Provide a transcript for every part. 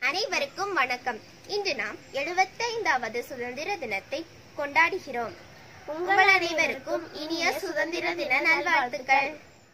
அனைவருக்கும் வணக்கம் இன்று நாம் எழுபத்தைந்தாவது சுதந்திர தினத்தை கொண்டாடுகிறோம் உங்கள் அனைவருக்கும் இனிய சுதந்திர தின நல்வாழ்த்துக்கள்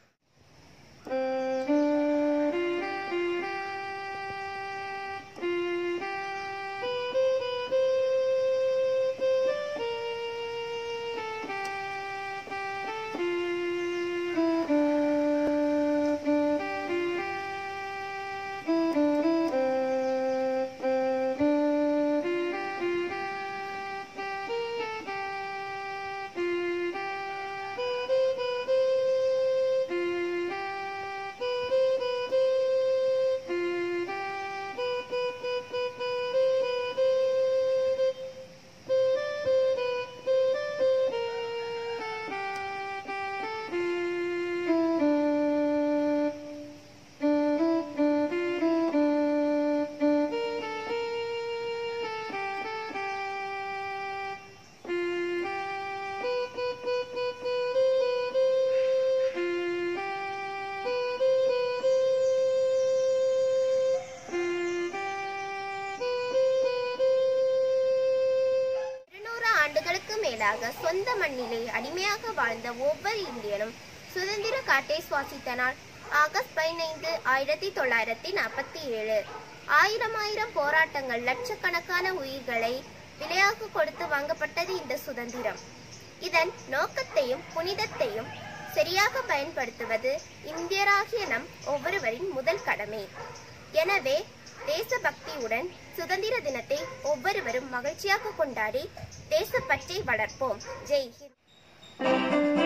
இருநூறு ஆண்டுகளுக்கு மேலாக சொந்த மண்ணிலே அடிமையாக வாழ்ந்த ஒவ்வொரு இந்தியனும் சுதந்திர காட்டை சுவாசித்த நாள் ஆகஸ்ட் பதினைந்து ஆயிரத்தி தொள்ளாயிரத்தி நாற்பத்தி ஏழு ஆயிரம் ஆயிரம் போராட்டங்கள் லட்சக்கணக்கான உயிர்களை விலையாக கொடுத்து வாங்கப்பட்டது இந்த சுதந்திரம் இதன் நோக்கத்தையும் புனிதத்தையும் சரியாக பயன்படுத்துவது இந்தியராகிய நம் ஒவ்வொருவரின் முதல் கடமை எனவே தேசபக்தியுடன் சுதந்திர தினத்தை ஒவ்வொருவரும் மகிழ்ச்சியாக கொண்டாடி தேசப்பற்றை வளர்ப்போம் ஜெய் ஹிந்த்